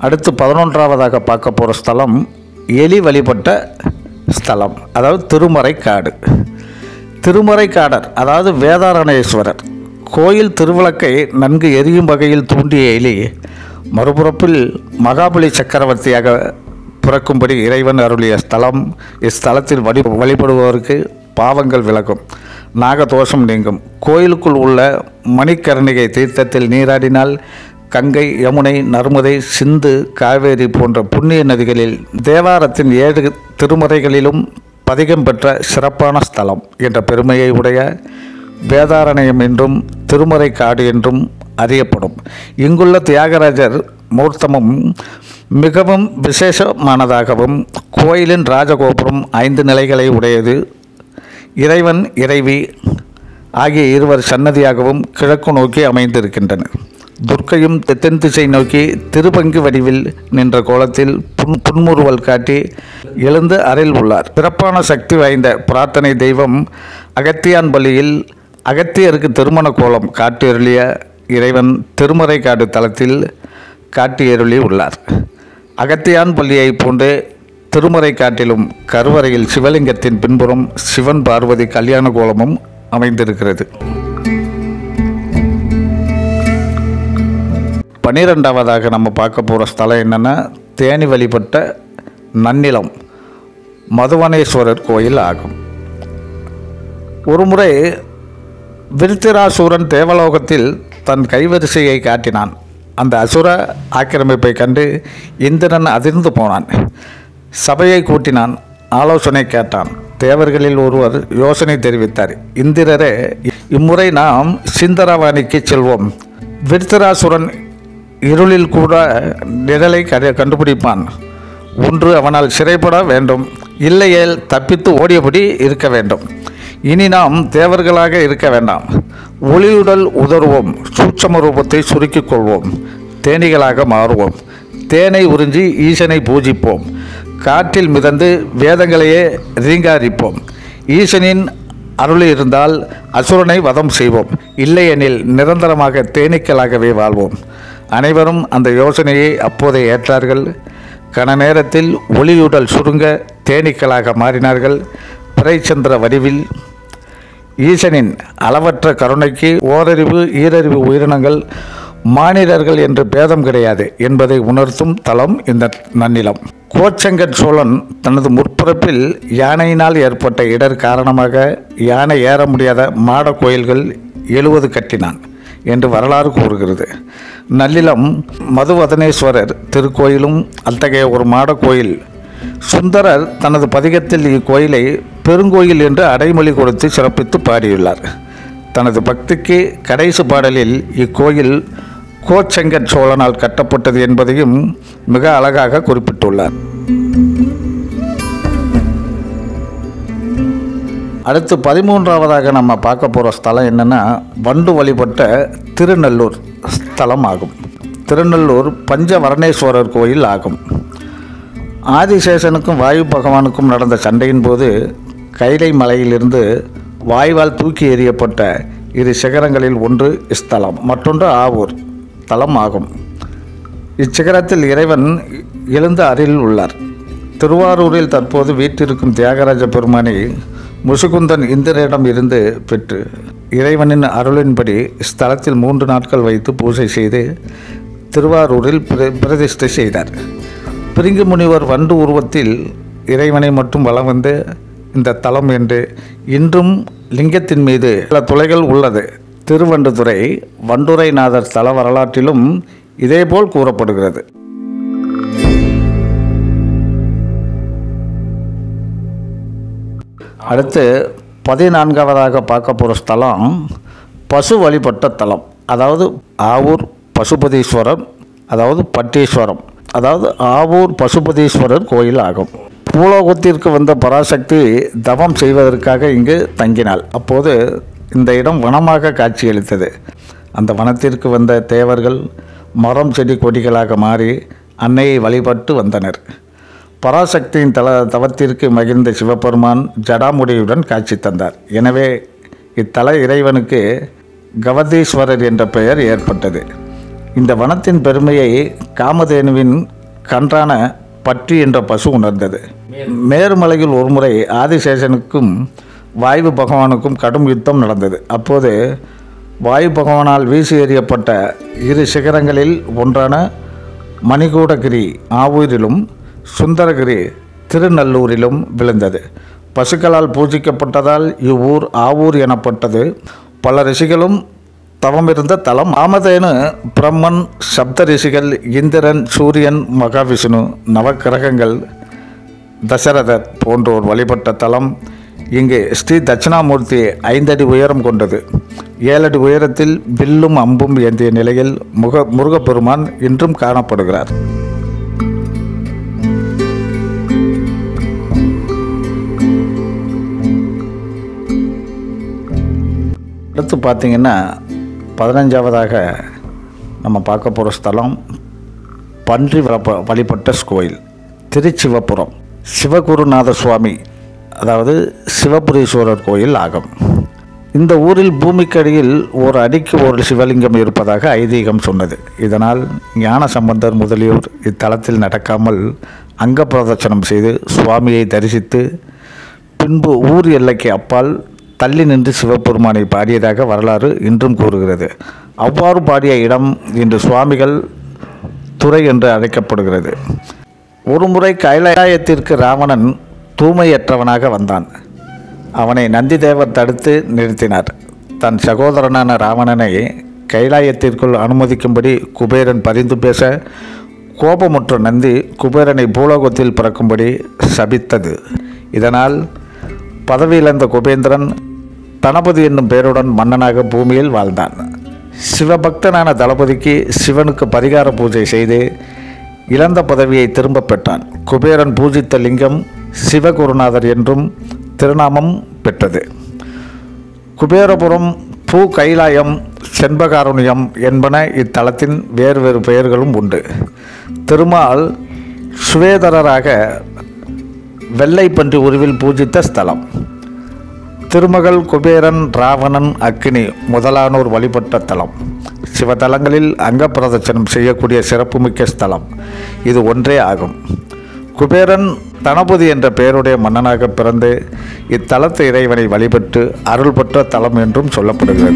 அடுத்து பதினொன்றாவதாக பார்க்க போகிற ஸ்தலம் எலி வழிபட்ட ஸ்தலம் அதாவது திருமறைக்காடு திருமறைக்காடர் அதாவது வேதாரணேஸ்வரர் கோயில் திருவிளக்கை நன்கு எரியும் வகையில் தூண்டிய எலி மறுபுறப்பில் மகாபலி சக்கரவர்த்தியாக பிறக்கும்படி இறைவன் அருளிய ஸ்தலம் இஸ்தலத்தில் வழி வழிபடுபவருக்கு பாவங்கள் விலகும் நாகதோஷம் நீங்கும் கோயிலுக்குள் உள்ள மணிக்கரணிகை தீர்த்தத்தில் நீராடினால் கங்கை யமுனை நர்மதை சிந்து காவேரி போன்ற புண்ணிய நதிகளில் தேவாரத்தின் ஏழு திருமுறைகளிலும் பதிகம் பெற்ற சிறப்பான ஸ்தலம் என்ற பெருமையை உடைய வேதாரண்யம் என்றும் திருமறை காடு என்றும் அறியப்படும் இங்குள்ள தியாகராஜர் மூர்த்தமும் மிகவும் விசேஷமானதாகவும் கோயிலின் ராஜகோபுரம் ஐந்து நிலைகளை உடையது இறைவன் இறைவி ஆகிய இருவர் சன்னதியாகவும் கிழக்கு நோக்கி அமைந்திருக்கின்றன துர்க்கையும் தென் திசை நோக்கி திருப்பங்கு வடிவில் நின்ற கோலத்தில் புன் புன்முறுவல் காட்டி எழுந்து அருள் உள்ளார் சிறப்பான சக்தி வாய்ந்த பிரார்த்தனை தெய்வம் அகத்தியான்பள்ளியில் அகத்தியருக்கு திருமண கோலம் காட்டியருளிய இறைவன் திருமறைக்காடு தலத்தில் காட்டியருளி உள்ளார் அகத்தியான் பள்ளியைப் போன்று திருமறை காட்டிலும் கருவறையில் சிவலிங்கத்தின் பின்புறம் சிவன் பார்வதி கல்யாண கோலமும் அமைந்திருக்கிறது பன்னிரெண்டாவதாக நம்ம பார்க்க போகிற ஸ்தலம் என்னென்னா தேனி வழிபட்ட நன்னிலம் மதுவனேஸ்வரர் கோயில் ஆகும் ஒருமுறை விருத்திராசூரன் தேவலோகத்தில் தன் கைவரிசையை காட்டினான் அந்த அசுர ஆக்கிரமிப்பை கண்டு இந்திரன் அதிர்ந்து போனான் சபையை கூட்டினான் ஆலோசனை கேட்டான் தேவர்களில் ஒருவர் யோசனை தெரிவித்தார் இந்திரரே இம்முறை நாம் சிந்தரவாணிக்கு செல்வோம் விருத்தராசுரன் இருளில் கூட நிழலை கண்டு- கண்டுபிடிப்பான் ஒன்று அவனால் சிறைப்பட வேண்டும் இல்லையேல் தப்பித்து ஓடியபடி இருக்க வேண்டும் இனி நாம் தேவர்களாக இருக்க வேண்டாம் ஒளியுடல் உதறுவோம் சூட்சம ரூபத்தை சுருக்கிக் கொள்வோம் தேனீகளாக மாறுவோம் தேனை உறிஞ்சி ஈசனை பூஜிப்போம் காற்றில் மிதந்து வேதங்களையே ரீங்காரிப்போம் ஈசனின் அருள் இருந்தால் அசுரனை வதம் செய்வோம் இல்லையெனில் நிரந்தரமாக தேனீக்களாகவே வாழ்வோம் அனைவரும் அந்த யோசனையை அப்போதே ஏற்றார்கள் கன நேரத்தில் ஒளியுடல் சுருங்க தேனீக்களாக மாறினார்கள் பிறைச்சந்திர வடிவில் ஈசனின் அளவற்ற கருணைக்கு ஓரறிவு ஈரறிவு உயிரினங்கள் மானிடர்கள் என்று பேதம் கிடையாது என்பதை உணர்த்தும் தலம் இந்த நன்னிலம் கோச்செங்கட் சோழன் தனது முற்பிறப்பில் யானையினால் ஏற்பட்ட இடர் காரணமாக யானை ஏற முடியாத மாட கோயில்கள் எழுவது கட்டினான் என்று வரலாறு கூறுகிறது நல்லிலம் மதுவதனேஸ்வரர் திருக்கோயிலும் அத்தகைய ஒரு மாட கோயில் சுந்தரர் தனது பதிகத்தில் இக்கோயிலை பெருங்கோயில் என்று அடைமொழி கொடுத்து சிறப்பித்து பாடியுள்ளார் தனது பக்திக்கு கடைசி பாடலில் இக்கோயில் கோச்செங்கட் சோழனால் கட்டப்பட்டது என்பதையும் மிக அழகாக குறிப்பிட்டுள்ளார் அடுத்து பதிமூன்றாவதாக நம்ம பார்க்க போகிற ஸ்தலம் என்னென்னா வண்டு வழிபட்ட திருநல்லூர் ஸ்தலம் ஆகும் திருநல்லூர் பஞ்சவரணேஸ்வரர் கோயில் ஆகும் ஆதிசேஷனுக்கும் வாயு பகவானுக்கும் நடந்த சண்டையின் போது கைலை மலையிலிருந்து வாயுவால் தூக்கி எறியப்பட்ட இரு சிகரங்களில் ஒன்று இஸ்தலம் மற்றொன்று ஆவூர் தலம் ஆகும் இச்சிகரத்தில் இறைவன் எழுந்து அருள் உள்ளார் திருவாரூரில் தற்போது வீற்றிருக்கும் தியாகராஜ பெருமானை முசுகுந்தன் இந்திரனிடம் இருந்து பெற்று இறைவனின் அருளின்படி ஸ்தலத்தில் மூன்று நாட்கள் வைத்து பூஜை செய்து திருவாரூரில் பிர- பிரதிஷ்டை செய்தார் பிரிங்கு முனிவர் வண்டு உருவத்தில் இறைவனை மட்டும் வலம் வந்து இந்த தலம் என்று இன்றும் லிங்கத்தின் மீது பல துளைகள் உள்ளது திருவண்டுதுறை வண்டுரைநாதர் தல வரலாற்றிலும் இதேபோல் கூறப்படுகிறது அடுத்து பதினான்காவதாக பார்க்க போகிற ஸ்தலம் பசு வழிபட்ட தலம் அதாவது ஆவூர் பசுபதீஸ்வரர் அதாவது பட்டீஸ்வரம் அதாவது ஆவூர் பசுபதீஸ்வரர் கோயில் ஆகும் பூலோகத்திற்கு வந்த பராசக்தி தவம் செய்வதற்காக இங்கு தங்கினாள் அப்போது இந்த இடம் வனமாக காட்சியளித்தது அந்த வனத்திற்கு வந்த தேவர்கள் மரம் செடி கொடிகளாக மாறி அன்னையை வழிபட்டு வந்தனர் பராசக்தியின் தல தவத்திற்கு மகிழ்ந்த சிவபெருமான் ஜடாமுடியுடன் காட்சி தந்தார் எனவே இத்தல இறைவனுக்கு கவதீஸ்வரர் என்ற பெயர் ஏற்பட்டது இந்த வனத்தின் பெருமையை காமதேனுவின் கன்றான பற்றி என்ற பசு உணர்ந்தது மேருமலையில் ஒருமுறை ஆதிசேஷனுக்கும் வாயு பகவானுக்கும் கடும் யுத்தம் நடந்தது அப்போது வாயு பகவானால் வீசி எறியப்பட்ட இரு சிகரங்களில் ஒன்றான மணிகூடகிரி ஆவூரிலும் சுந்தரகிரி திருநல்லூரிலும் விழுந்தது பசுக்களால் பூஜிக்கப்பட்டதால் இவ்வூர் ஆவூர் எனப்பட்டது பல ரிஷிகளும் தவமிருந்த தலம் ஆமதேனு பிரம்மன் சப்த ரிஷிகள் இந்திரன் சூரியன் மகாவிஷ்ணு நவக்கிரகங்கள் தசரதர் போன்றோர் வழிபட்ட தலம் இங்கு ஸ்ரீ தட்சிணாமூர்த்தி ஐந்தடி உயரம் கொண்டது ஏழடி உயரத்தில் வில்லும் அம்பும் ஏந்திய நிலையில் முக முருகப்பெருமான் இன்றும் காணப்படுகிறார் அடுத்து பார்த்தீங்கன்னா பதினஞ்சாவதாக நம்ம பார்க்க போகிற ஸ்தலம் பன்றி வளப்ப வழிபட்ட கோயில் திருச்சிவபுரம் சிவகுருநாத சுவாமி அதாவது சிவபுரீஸ்வரர் கோயில் ஆகும் இந்த ஊரில் பூமிக்கடியில் ஒரு அடிக்கு ஒரு சிவலிங்கம் இருப்பதாக ஐதீகம் சொன்னது இதனால் ஞான சம்பந்தர் முதலியோர் இத்தலத்தில் நடக்காமல் அங்க பிரதட்சணம் செய்து சுவாமியை தரிசித்து பின்பு ஊர் எல்லைக்கு அப்பால் தள்ளி நின்று சிவபெருமானை பாடியதாக வரலாறு இன்றும் கூறுகிறது அவ்வாறு பாடிய இடம் இன்று சுவாமிகள் துறை என்று அழைக்கப்படுகிறது ஒருமுறை கைலாயத்திற்கு ராவணன் தூய்மையற்றவனாக வந்தான் அவனை நந்திதேவர் தடுத்து நிறுத்தினார் தன் சகோதரனான ராவணனை கைலாயத்திற்குள் அனுமதிக்கும்படி குபேரன் பரிந்து பேச கோபமுற்ற நந்தி குபேரனை பூலோகத்தில் பிறக்கும்படி சபித்தது இதனால் பதவியிழந்த குபேந்திரன் தனபதி என்னும் பெயருடன் மன்னனாக பூமியில் வாழ்ந்தான் சிவபக்தனான தளபதிக்கு சிவனுக்கு பரிகார பூஜை செய்து இழந்த பதவியை திரும்பப் பெற்றான் குபேரன் பூஜித்த லிங்கம் சிவகுருநாதர் என்றும் திருநாமம் பெற்றது குபேரபுரம் பூ கைலாயம் செண்பகாருண்யம் என்பன இத்தலத்தின் வேறு வேறு பெயர்களும் உண்டு திருமால் சுவேதரராக வெள்ளை பன்றி உருவில் பூஜித்த ஸ்தலம் திருமகள் குபேரன் ராவணன் அக்கினி முதலானோர் வழிபட்ட தலம் சிவதலங்களில் அங்க பிரதட்சணம் செய்யக்கூடிய சிறப்புமிக்க ஸ்தலம் இது ஒன்றே ஆகும் குபேரன் தனபதி என்ற பெயருடைய மன்னனாக பிறந்து இத்தலத்து இறைவனை வழிபட்டு அருள் பெற்ற தலம் என்றும் சொல்லப்படுகிறது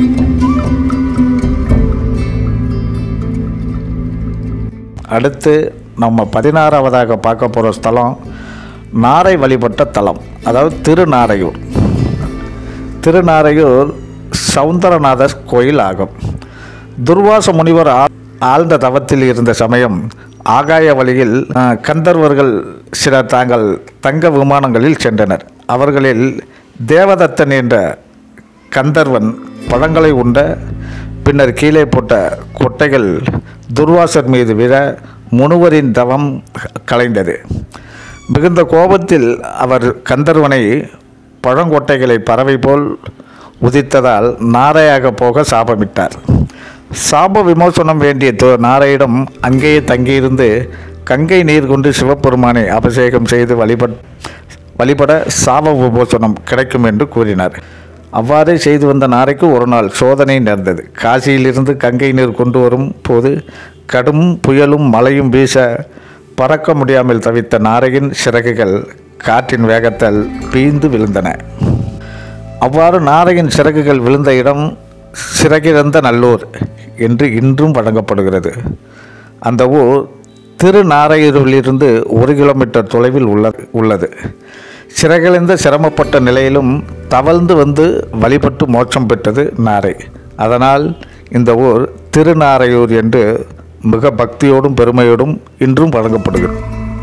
அடுத்து நம்ம பதினாறாவதாக பார்க்க போகிற ஸ்தலம் நாரை வழிபட்ட தலம் அதாவது திருநாரையூர் திருநாரையூர் சவுந்தரநாதர் கோயில் ஆகும் துர்வாச முனிவர் ஆ- ஆழ்ந்த தவத்தில் இருந்த சமயம் ஆகாய வழியில் ஆ, கந்தர்வர்கள் சிலர் தாங்கள் தங்க விமானங்களில் சென்றனர் அவர்களில் தேவதத்தன் என்ற கந்தர்வன் பழங்களை உண்ட பின்னர் கீழே போட்ட கொட்டைகள் துர்வாசர் மீது விழ முனிவரின் தவம் கலைந்தது மிகுந்த கோபத்தில் அவர் கந்தர்வனை பழங்கொட்டைகளை பறவை போல் உதித்ததால் நாரையாக போக சாபமிட்டார் சாப விமோசனம் வேண்டிய து- நாரையிடம் அங்கேயே தங்கியிருந்து கங்கை நீர் கொண்டு சிவபெருமானை அபிஷேகம் செய்து வழிபட் வழிபட சாப விமோசனம் கிடைக்கும் என்று கூறினார் அவ்வாறே செய்து வந்த நாரைக்கு ஒரு நாள் சோதனை நேர்ந்தது காசியிலிருந்து கங்கை நீர் கொண்டு வரும் போது கடும் புயலும் மழையும் வீச பறக்க முடியாமல் தவித்த நாரையின் சிறகுகள் காற்றின் வேகத்தால் பீந்து விழுந்தன அவ்வாறு நாரையின் சிறகுகள் விழுந்த இடம் சிறகிழந்த நல்லூர் என்று இன்றும் வழங்கப்படுகிறது அந்த ஊர் திருநாரையூரிலிருந்து ஒரு கிலோமீட்டர் தொலைவில் உள்ள உள்ளது சிறகிழந்த சிரமப்பட்ட நிலையிலும் தவழ்ந்து வந்து வழிபட்டு மோட்சம் பெற்றது நாரை அதனால் இந்த ஊர் திருநாரையூர் என்று மிக பக்தியோடும் பெருமையோடும் இன்றும் வழங்கப்படுகிறது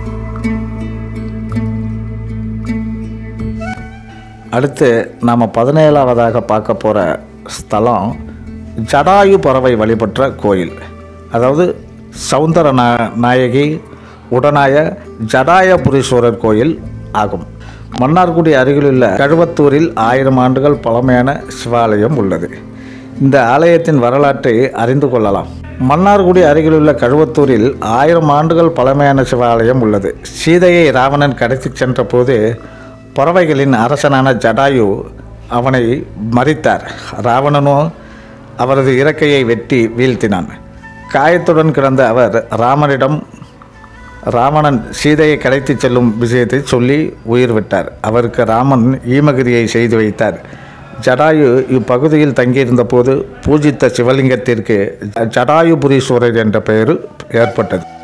அடுத்து நாம் பதினேழாவதாக பார்க்க போகிற ஸ்தலம் ஜடாயு பறவை வழிபட்ட கோயில் அதாவது சவுந்தர நா நாயகி உடனாய ஜடாயபுரீஸ்வரர் கோயில் ஆகும் மன்னார்குடி அருகிலுள்ள கழுவத்தூரில் ஆயிரம் ஆண்டுகள் பழமையான சிவாலயம் உள்ளது இந்த ஆலயத்தின் வரலாற்றை அறிந்து கொள்ளலாம் மன்னார்குடி அருகிலுள்ள கழுவத்தூரில் ஆயிரம் ஆண்டுகள் பழமையான சிவாலயம் உள்ளது சீதையை ராவணன் கடத்திச் சென்றபோது பறவைகளின் அரசனான ஜடாயு அவனை மறித்தார் ராவணனோ அவரது இறக்கையை வெட்டி வீழ்த்தினான் காயத்துடன் கிடந்த அவர் ராமனிடம் ராவணன் சீதையை கடத்திச் செல்லும் விஷயத்தை சொல்லி உயிர் விட்டார் அவருக்கு ராமன் ஈமகிரியை செய்து வைத்தார் ஜடாயு இப்பகுதியில் தங்கியிருந்த போது பூஜித்த சிவலிங்கத்திற்கு ஜடாயுபுரீஸ்வரர் என்ற பெயர் ஏற்பட்டது